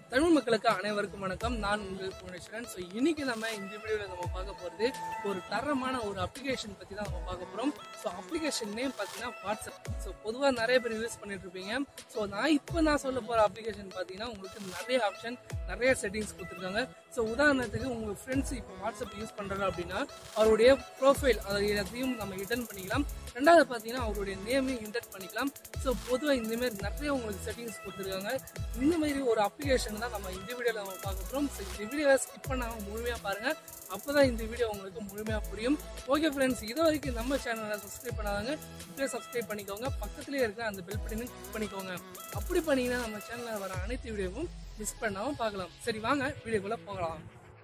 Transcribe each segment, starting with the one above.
தமிழ் மக்களுக்கு அனைவருக்கும் வணக்கம் நான் உங்கள் புவனேஸ்வரன் ஸோ இன்னைக்கு நம்ம இந்த வீடியோவில் நம்ம பார்க்க போகிறது ஒரு தரமான ஒரு அப்ளிகேஷன் பற்றி தான் நம்ம பார்க்க போகிறோம் ஸோ அப்ளிகேஷன் நேம் பார்த்தீங்கன்னா வாட்ஸ்அப் ஸோ பொதுவாக நிறைய பேர் யூஸ் பண்ணிட்டு இருப்பீங்க ஸோ நான் இப்போ நான் சொல்ல போகிற அப்ளிகேஷன் பார்த்தீங்கன்னா உங்களுக்கு நிறைய ஆப்ஷன் நிறைய செட்டிங்ஸ் கொடுத்துருக்காங்க ஸோ உதாரணத்துக்கு உங்கள் ஃப்ரெண்ட்ஸ் இப்போ வாட்ஸ்அப் யூஸ் பண்ணுறாங்க அப்படின்னா அவருடைய ப்ரோஃபைல் அதை எல்லாத்தையும் நம்ம ரிட்டர்ன் பண்ணிக்கலாம் ரெண்டாவது பார்த்தீங்கன்னா அவருடைய நேமையும் இன்டர்ட் பண்ணிக்கலாம் ஸோ பொதுவாக இந்த மாதிரி நிறைய உங்களுக்கு செட்டிங்ஸ் கொடுத்துருக்காங்க இந்த மாதிரி ஒரு அப்ளிகேஷன் தான் நம்ம இந்த வீடியோவில் நம்ம பார்க்க போகிறோம் ஸோ இந்த வீடியோவை ஸ்கிப் பண்ணாமல் முழுமையாக பாருங்கள் அப்போ தான் இந்த வீடியோ உங்களுக்கு முழுமையாக புரியும் ஓகே ஃப்ரெண்ட்ஸ் இது வரைக்கும் நம்ம சேனலை சப்ஸ்கிரைப் பண்ணாதாங்க இப்போயே சப்ஸ்கிரைப் பண்ணிக்கோங்க பக்கத்துலேயே இருக்கிற அந்த பெல் பட்டனையும் கிளிக் பண்ணிக்கோங்க அப்படி பண்ணீங்கன்னா நம்ம சேனலில் வர அனைத்து வீடியோவும் மிஸ் பண்ணாமல் பார்க்கலாம் சரி வாங்க வீடியோக்குள்ளே போகலாம்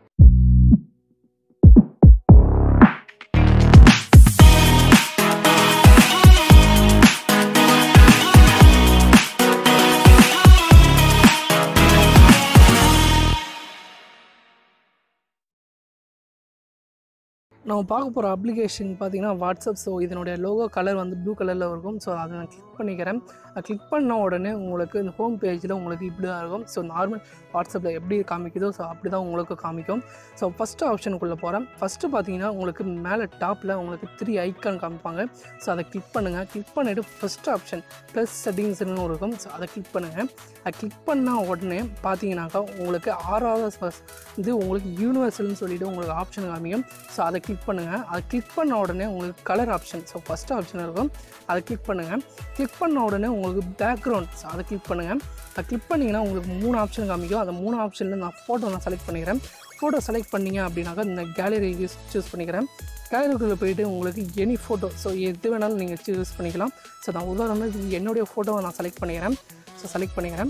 நம்ம பார்க்க போகிற அப்ளிகேஷன் பார்த்தீங்கன்னா வாட்ஸ்அப் ஸோ இதனுடைய லோகோ கலர் வந்து ப்ளூ கலரில் இருக்கும் ஸோ அதை நான் கிளிக் பண்ணிக்கிறேன் அதை கிளிக் பண்ண உடனே உங்களுக்கு இந்த ஹோம் பேஜில் உங்களுக்கு இப்படி தான் இருக்கும் ஸோ நார்மல் வாட்ஸ்அப்பில் எப்படி காமிக்குதோ ஸோ அப்படி தான் உங்களுக்கு காமிக்கும் ஸோ ஃபஸ்ட்டு ஆப்ஷனுக்குள்ளே போகிறேன் ஃபஸ்ட்டு பார்த்தீங்கன்னா உங்களுக்கு மேலே டாப்பில் உங்களுக்கு த்ரீ ஐக்கான் காமிப்பாங்க ஸோ அதை கிளிக் பண்ணுங்கள் கிளிக் பண்ணிவிட்டு ஃபஸ்ட் ஆப்ஷன் ப்ளஸ் செட்டிங்ஸ்னு இருக்கும் ஸோ அதை கிளிக் பண்ணுங்கள் அதை கிளிக் பண்ண உடனே பார்த்தீங்கன்னாக்கா உங்களுக்கு ஆறாவது first இது உங்களுக்கு யூனிவர்சல்னு சொல்லிட்டு உங்களுக்கு ஆப்ஷன் காமிக்கும் ஸோ அதை கிளிக் பண்ணுங்கள் அதை கிளிக் பண்ண உடனே உங்களுக்கு colour option so first option இருக்கும் அதை கிளிக் பண்ணுங்கள் கிளிக் பண்ண உடனே உங்களுக்கு பேக்ரவுண்ட் ஸோ அதை கிளிக் பண்ணுங்கள் அதை கிளிக் பண்ணிங்கன்னா உங்களுக்கு மூணு ஆப்ஷன் காமிக்கும் அந்த மூணு ஆப்ஷனில் நான் ஃபோட்டோ நான் செலக்ட் பண்ணிக்கிறேன் ஃபோட்டோ செலக்ட் பண்ணீங்க அப்படின்னாக்கா இந்த கேலரி யூஸ் சூஸ் பண்ணிக்கிறேன் கேலரிக்குள்ளே போயிட்டு உங்களுக்கு எனி ஃபோட்டோ ஸோ எது வேணாலும் நீங்கள் சூஸ் பண்ணிக்கலாம் ஸோ நான் உதாரணத்துக்கு என்னுடைய ஃபோட்டோவை நான் செலக்ட் பண்ணிக்கிறேன் ஸோ செலக்ட் பண்ணிக்கிறேன்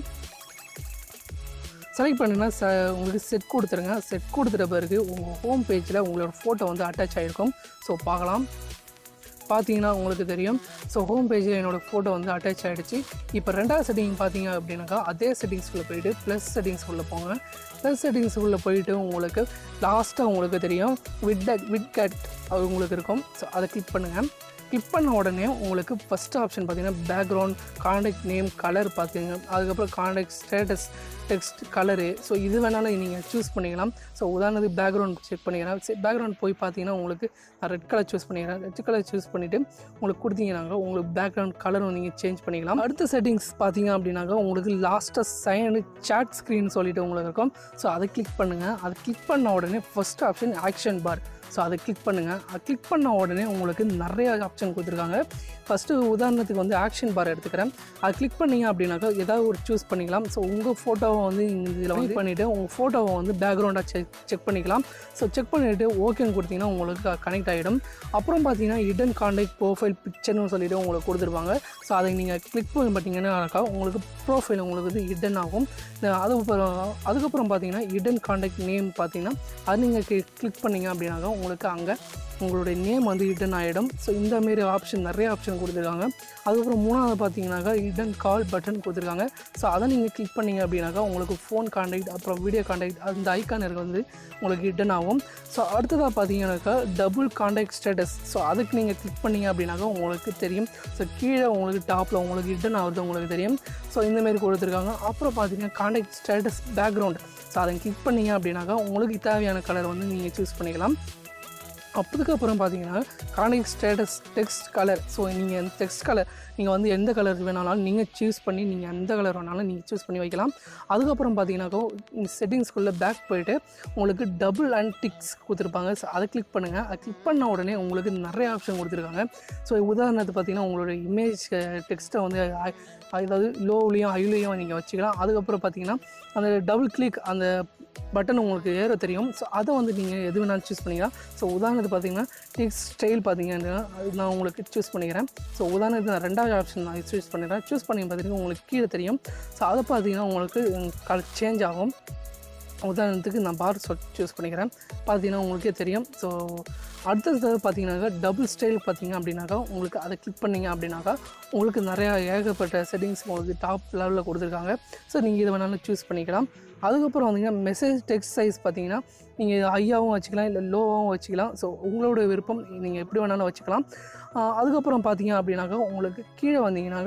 செலக்ட் பண்ணினா ச உங்களுக்கு செட் கொடுத்துருங்க செட் கொடுத்துட்ட பிறகு உங்கள் ஹோம் பேஜில் உங்களோட ஃபோட்டோ வந்து அட்டாச் ஆகிருக்கும் ஸோ பார்க்கலாம் பார்த்தீங்கன்னா உங்களுக்கு தெரியும் ஸோ ஹோம் பேஜில் என்னோடய ஃபோட்டோ வந்து அட்டாச் ஆகிடுச்சு இப்போ ரெண்டாவது செட்டிங் பார்த்தீங்க அப்படின்னாக்கா அதே செட்டிங்ஸ்குள்ளே போயிட்டு ப்ளஸ் செட்டிங்ஸ்குள்ளே போங்க ப்ளஸ் செட்டிங்ஸ்குள்ளே போயிட்டு உங்களுக்கு லாஸ்ட்டாக உங்களுக்கு தெரியும் விட் விட் கட் அது உங்களுக்கு இருக்கும் ஸோ அதை கிளிக் பண்ணுங்கள் கிளிக் பண்ண உடனே உங்களுக்கு ஃபஸ்ட் ஆப்ஷன் பார்த்தீங்கன்னா பேக்ரவுண்ட் காண்டாக்ட் நேம் கலர் பார்த்தீங்க அதுக்கப்புறம் contact status text colour so இது வேணாலும் நீங்கள் சூஸ் பண்ணிக்கலாம் ஸோ உதாரணத்துக்கு பேக்ரவுண்ட் செக் பண்ணிக்கிறேன் பேக்ரவுண்ட் போய் பார்த்தீங்கன்னா உங்களுக்கு நான் ரெட் கலர் சூஸ் பண்ணிக்கிறேன் ரெட் கலர் சூஸ் பண்ணிவிட்டு உங்களுக்கு கொடுத்தீங்கன்னாக்கா உங்களுக்கு பேக்ரவுண்ட் கலரும் நீங்கள் சேஞ்ச் பண்ணிக்கலாம் அடுத்த செட்டிங்ஸ் பார்த்தீங்க அப்படின்னாக்கா உங்களுக்கு லாஸ்ட்டாக சைனு சாட் ஸ்க்ரீன் சொல்லிட்டு உங்களுக்கு இருக்கும் ஸோ அதை கிளிக் பண்ணுங்கள் அதை கிளிக் பண்ண உடனே first option action bar so அதை கிளிக் பண்ணுங்கள் அதை கிளிக் பண்ண உடனே உங்களுக்கு நிறைய ஆப்ஷன் கொடுத்துருக்காங்க ஃபஸ்ட்டு உதாரணத்துக்கு வந்து ஆக்ஷன் பார் எடுத்துக்கிறேன் அதை கிளிக் பண்ணீங்க அப்படின்னாக்கா ஏதாவது ஒரு சூஸ் பண்ணிக்கலாம் ஸோ உங்கள் ஃபோட்டோவை வந்து இதில் வந்து பண்ணிவிட்டு உங்கள் ஃபோட்டோவை வந்து பேக்ரவுண்டாக செக் செக் பண்ணிக்கலாம் ஸோ செக் பண்ணிவிட்டு ஓகேன்னு கொடுத்தீங்கன்னா உங்களுக்கு கனெக்ட் ஆகிடும் அப்புறம் பார்த்தீங்கன்னா இடன் காண்டாக்ட் ப்ரோஃபைல் பிக்சர்னு சொல்லிட்டு உங்களுக்கு கொடுத்துருப்பாங்க ஸோ அதை நீங்கள் கிளிக் பண்ணி பார்த்தீங்கன்னாக்கா உங்களுக்கு ப்ரோஃபைல் உங்களுக்கு வந்து இடன் ஆகும் அதுக்கப்புறம் அதுக்கப்புறம் பார்த்தீங்கன்னா இடன் காண்டாக்ட் நேம் பார்த்தீங்கன்னா அது நீங்கள் கிளிக் பண்ணீங்க அப்படின்னாக்கா உங்களுக்கு அங்கே உங்களுடைய நேம் வந்து இடன் ஆகிடும் ஸோ இந்த மாரி ஆப்ஷன் நிறைய ஆப்ஷன் கொடுத்துருக்காங்க அதுக்கப்புறம் மூணாவது பார்த்தீங்கன்னாக்கா இடன் கால் பட்டன் கொடுத்துருக்காங்க ஸோ அதை நீங்கள் கிளிக் பண்ணீங்க அப்படின்னாக்கா உங்களுக்கு ஃபோன் காண்டாக்ட் அப்புறம் வீடியோ காண்டாக்ட் அந்த ஐக்கான் இருக்க வந்து உங்களுக்கு இடன் ஆகும் ஸோ அடுத்ததாக பார்த்தீங்கன்னாக்கா டபுள் காண்டாக்ட் ஸ்டேட்டஸ் ஸோ அதுக்கு நீங்கள் கிளிக் பண்ணீங்க அப்படின்னாக்கா உங்களுக்கு தெரியும் ஸோ கீழே உங்களுக்கு டாப்பில் உங்களுக்கு இடன் ஆகுது உங்களுக்கு தெரியும் ஸோ இந்தமாரி கொடுத்துருக்காங்க அப்புறம் பார்த்தீங்கன்னா காண்டாக்ட் ஸ்டேட்டஸ் பேக்ரவுண்ட் ஸோ அதை கிளிக் பண்ணீங்க அப்படின்னாக்கா உங்களுக்கு தேவையான கலர் வந்து நீங்கள் சூஸ் பண்ணிக்கலாம் அதுக்கப்புறம் பார்த்தீங்கன்னா contact status text colour so நீங்கள் அந்த டெக்ஸ்ட் கலர் நீங்கள் வந்து எந்த கலர் வேணாலும் நீங்கள் சூஸ் பண்ணி நீங்கள் எந்த கலர் வேணாலும் நீங்கள் சூஸ் பண்ணி வைக்கலாம் அதுக்கப்புறம் பார்த்தீங்கன்னாக்கா செட்டிங்ஸ்குள்ளே பேக் போயிட்டு உங்களுக்கு டபுள் அண்ட் டிக்ஸ் கொடுத்துருப்பாங்க ஸோ அதை கிளிக் பண்ணுங்கள் அதை கிளிக் பண்ண உடனே உங்களுக்கு நிறைய ஆப்ஷன் கொடுத்துருக்காங்க ஸோ உதாரணத்துக்கு பார்த்தீங்கன்னா உங்களோட இமேஜ் டெக்ஸ்ட்டை வந்து அதாவது லோவ்லேயும் ஹைலேயும் நீங்கள் வச்சுக்கலாம் அதுக்கப்புறம் பார்த்தீங்கன்னா அந்த டபுள் கிளிக் அந்த பட்டன் உங்களுக்கு ஏற தெரியும் ஸோ அதை வந்து நீங்கள் எது வேணாலும் சூஸ் பண்ணிக்கலாம் ஸோ உதாரணத்துக்கு பார்த்தீங்கன்னா டிக்ஸ் ஸ்டைல் பார்த்தீங்கன்னா அது நான் உங்களுக்கு சூஸ் பண்ணிக்கிறேன் ஸோ உதாரணத்துக்கு நான் ரெண்டாவது ஆப்ஷன் நான் சூஸ் பண்ணிடுறேன் சூஸ் பண்ணி பார்த்தீங்கன்னா உங்களுக்கு கீழே தெரியும் ஸோ அதை பார்த்தீங்கன்னா உங்களுக்கு கலர் சேஞ்ச் ஆகும் உதாரணத்துக்கு நான் பார் சூஸ் பண்ணிக்கிறேன் பார்த்தீங்கன்னா உங்களுக்கே தெரியும் ஸோ அடுத்தது பார்த்தீங்கன்னாக்கா டபுள் ஸ்டைல் பார்த்தீங்க அப்படின்னாக்கா உங்களுக்கு அதை கிளிக் பண்ணீங்க அப்படின்னாக்கா உங்களுக்கு நிறையா ஏகப்பட்ட செட்டிங்ஸ் உங்களுக்கு டாப் லெவலில் கொடுத்துருக்காங்க ஸோ நீங்கள் இதை வேணாலும் சூஸ் பண்ணிக்கலாம் அதுக்கப்புறம் வந்தீங்கன்னா மெசேஜ் டெக்ஸ்ட் சைஸ் பார்த்தீங்கன்னா நீங்கள் ஹையாகவும் வச்சுக்கலாம் இல்லை லோவாகவும் வச்சுக்கலாம் ஸோ உங்களோட விருப்பம் நீங்கள் எப்படி வேணாலும் வச்சுக்கலாம் ஆஹ் அதுக்கப்புறம் பார்த்தீங்க அப்படின்னாக்கா உங்களுக்கு கீழே வந்தீங்கன்னாக்கா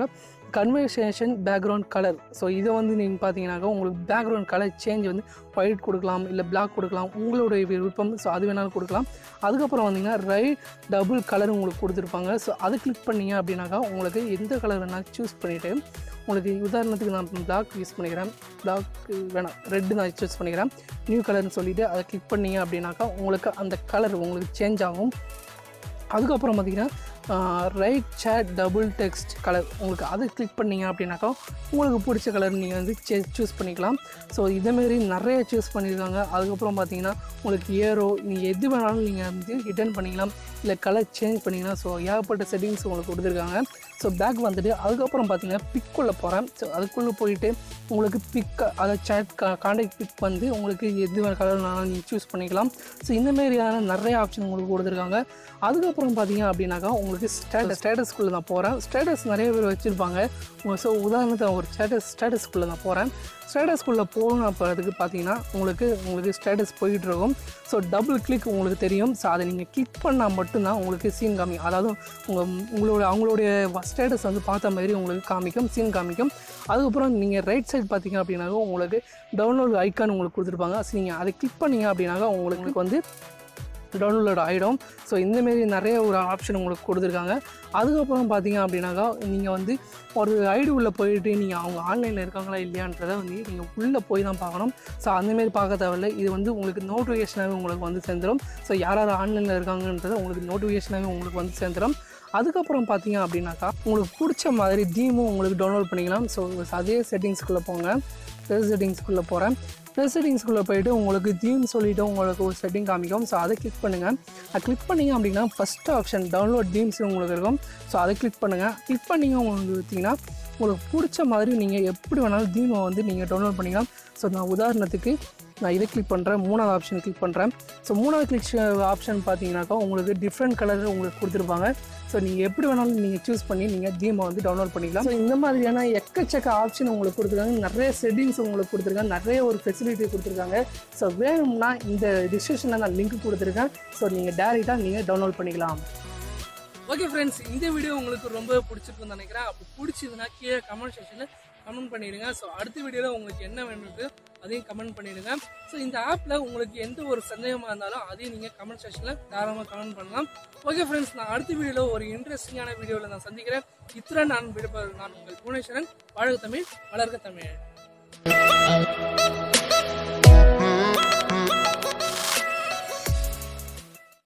கன்வர்சேஷன் பேக்ரவுண்ட் கலர் ஸோ இதை வந்து நீங்கள் பார்த்தீங்கன்னாக்கா உங்களுக்கு பேக்ரவுண்ட் கலர் சேஞ்ச் வந்து ஒயிட் கொடுக்கலாம் இல்லை பிளாக் கொடுக்கலாம் உங்களுடைய விருப்பம் ஸோ அது வேணாலும் கொடுக்கலாம் அதுக்கப்புறம் வந்தீங்கன்னா ரைட் டபுள் கலர் உங்களுக்கு கொடுத்துருப்பாங்க ஸோ அதை கிளிக் பண்ணீங்க அப்படின்னாக்கா உங்களுக்கு எந்த கலர் வேணாலும் சூஸ் பண்ணிவிட்டு உங்களுக்கு உதாரணத்துக்கு நான் பிளாக் யூஸ் பண்ணிக்கிறேன் பிளாக் வேணாம் ரெட்டு நான் சூஸ் பண்ணிக்கிறேன் நியூ கலர்னு சொல்லிவிட்டு அதை கிளிக் பண்ணீங்க அப்படின்னாக்கா உங்களுக்கு அந்த கலர் உங்களுக்கு சேஞ்ச் ஆகும் அதுக்கப்புறம் பார்த்தீங்கன்னா right chat double text colour உங்களுக்கு அதை கிளிக் பண்ணீங்க அப்படின்னாக்கா உங்களுக்கு பிடிச்ச கலர் நீங்கள் வந்து சே சூஸ் பண்ணிக்கலாம் ஸோ இதேமாரி நிறைய சூஸ் பண்ணியிருக்காங்க அதுக்கப்புறம் பார்த்தீங்கன்னா உங்களுக்கு ஏரோ நீங்கள் எது வேணாலும் நீங்கள் வந்து ரிட்டர்ன் பண்ணிக்கலாம் இல்லை கலர் சேஞ்ச் பண்ணிக்கலாம் ஸோ ஏகப்பட்ட செட்டிங்ஸ் உங்களுக்கு கொடுத்துருக்காங்க ஸோ பேக் வந்துட்டு அதுக்கப்புறம் பார்த்தீங்கன்னா பிக்குள்ளே போகிறேன் ஸோ அதுக்குள்ளே போயிட்டு உங்களுக்கு பிக் அதை சேட் காண்டாக்ட் பிக் வந்து உங்களுக்கு எது கலர் வேணாலும் நீங்கள் சூஸ் பண்ணிக்கலாம் ஸோ இந்த மாதிரியான நிறைய ஆப்ஷன் உங்களுக்கு கொடுத்துருக்காங்க அதுக்கப்புறம் பார்த்தீங்க அப்படின்னாக்கா உங்களுக்கு ஸ்டேட்டஸ் ஸ்டேட்டஸ்குள்ளே நான் போகிறேன் ஸ்டேட்டஸ் நிறைய பேர் வச்சுருப்பாங்க ஸோ உதாரணத்துக்கு ஒரு ஸ்டேட்டஸ் ஸ்டேட்டஸ்குள்ளே நான் போகிறேன் ஸ்டேட்டஸ்குள்ளே போகணும் போகிறதுக்கு பார்த்தீங்கன்னா உங்களுக்கு உங்களுக்கு ஸ்டேட்டஸ் போயிட்டு இருக்கும் ஸோ டபுள் கிளிக் உங்களுக்கு தெரியும் ஸோ அதை நீங்கள் கிளிக் பண்ணால் மட்டும்தான் உங்களுக்கு சீன் காமிக்கும் அதாவது உங்கள் உங்களோட அவங்களுடைய ஸ்டேட்டஸ் வந்து பார்த்த மாதிரி உங்களுக்கு காமிக்கும் சீன் காமிக்கும் அதுக்கப்புறம் நீங்கள் ரைட் சைடு பார்த்தீங்க அப்படின்னாக்கா உங்களுக்கு டவுன்லோட் ஐக்கான் உங்களுக்கு கொடுத்துருப்பாங்க ஸோ நீங்கள் அதை கிளிக் பண்ணீங்க அப்படின்னாக்கா உங்களுக்கு வந்து டவுன்லோட் ஆகிடும் ஸோ இந்தமாரி நிறைய ஒரு ஆப்ஷன் உங்களுக்கு கொடுத்துருக்காங்க அதுக்கப்புறம் பார்த்தீங்க அப்படின்னாக்கா நீங்கள் வந்து ஒரு ஐடி உள்ளே போயிட்டு நீங்கள் அவங்க ஆன்லைனில் இருக்காங்களா இல்லையான்றதை வந்து நீங்கள் உள்ளே போய் தான் பார்க்கணும் ஸோ அந்தமாரி பார்க்க தேவையில்ல இது வந்து உங்களுக்கு நோட்டிஃபிகேஷனாகவே உங்களுக்கு வந்து சேர்ந்துடும் ஸோ யார் யார் ஆன்லைனில் இருக்காங்கன்றதை உங்களுக்கு நோட்டிஃபிகேஷனாகவே உங்களுக்கு வந்து சேர்ந்துடும் அதுக்கப்புறம் பார்த்தீங்க அப்படின்னாக்கா உங்களுக்கு பிடிச்ச மாதிரி தீமும் உங்களுக்கு டவுன்லோட் பண்ணிக்கலாம் ஸோ அதே செட்டிங்ஸ்குள்ளே போங்க ப்ளஸ் செட்டிங்ஸ்குள்ளே போகிறேன் ப்ளஸ் செட்டிங்ஸ்குள்ளே போயிட்டு உங்களுக்கு தீம் சொல்லிவிட்டு உங்களுக்கு ஒரு செட்டிங் காமிக்கும் ஸோ அதை கிளிக் பண்ணுங்கள் அதை கிளிக் பண்ணிங்க அப்படின்னா ஃபஸ்ட் ஆப்ஷன் டவுன்லோட் தீம்ஸ் உங்களுக்கு இருக்கும் ஸோ அதை கிளிக் பண்ணுங்கள் கிளிக் பண்ணிங்க உங்களுக்கு பார்த்தீங்கன்னா உங்களுக்கு பிடிச்ச மாதிரி நீங்கள் எப்படி வேணாலும் தீமை வந்து நீங்கள் டவுன்லோட் பண்ணிக்கலாம் ஸோ நான் உதாரணத்துக்கு நான் இதை கிளிக் பண்ணுறேன் மூணாவது ஆப்ஷன் கிளிக் பண்ணுறேன் ஸோ மூணாவது கிளிக் ஆப்ஷன் பார்த்தீங்கன்னாக்கா உங்களுக்கு டிஃப்ரெண்ட் கலர் உங்களுக்கு கொடுத்துருப்பாங்க ஸோ நீங்கள் எப்படி வேணாலும் நீங்கள் சூஸ் பண்ணி நீங்கள் தீமை வந்து டவுன்லோட் பண்ணிக்கலாம் ஸோ இந்த மாதிரியான எக்கச்சக்க ஆப்ஷன் உங்களுக்கு கொடுத்துருக்காங்க நிறைய செட்டிங்ஸ் உங்களுக்கு கொடுத்துருக்காங்க நிறைய ஒரு ஃபெசிலிட்டி கொடுத்துருக்காங்க ஸோ வேணும்னா இந்த டிஸ்கிரிப்ஷனில் நான் லிங்க் கொடுத்துருக்கேன் ஸோ நீங்கள் டேரெக்டாக நீங்கள் டவுன்லோட் பண்ணிக்கலாம் ஓகே ஃப்ரெண்ட்ஸ் இந்த வீடியோ உங்களுக்கு ரொம்ப பிடிச்சிருக்குன்னு நினைக்கிறேன் அப்படி பிடிச்சதுன்னா கீழே கமெண்ட் செக்ஷனில் கமெண்ட் பண்ணிடுங்க ஸோ அடுத்த வீடியோவில் உங்களுக்கு என்ன வேணும்னு அதையும் கமெண்ட் பண்ணிடுங்க ஸோ இந்த ஆப்பில் உங்களுக்கு எந்த ஒரு சந்தேகமாக இருந்தாலும் அதையும் நீங்கள் கமெண்ட் செக்ஷனில் தாராளமாக கமெண்ட் பண்ணலாம் ஓகே ஃப்ரெண்ட்ஸ் நான் அடுத்த வீடியோவில் ஒரு இன்ட்ரெஸ்டிங்கான வீடியோவில் நான் சந்திக்கிறேன் இத்துடன் நான் விடுப்ப நான் உங்கள் புவனேஸ்வரன் வாழ்க தமிழ் வளர்க தமிழ்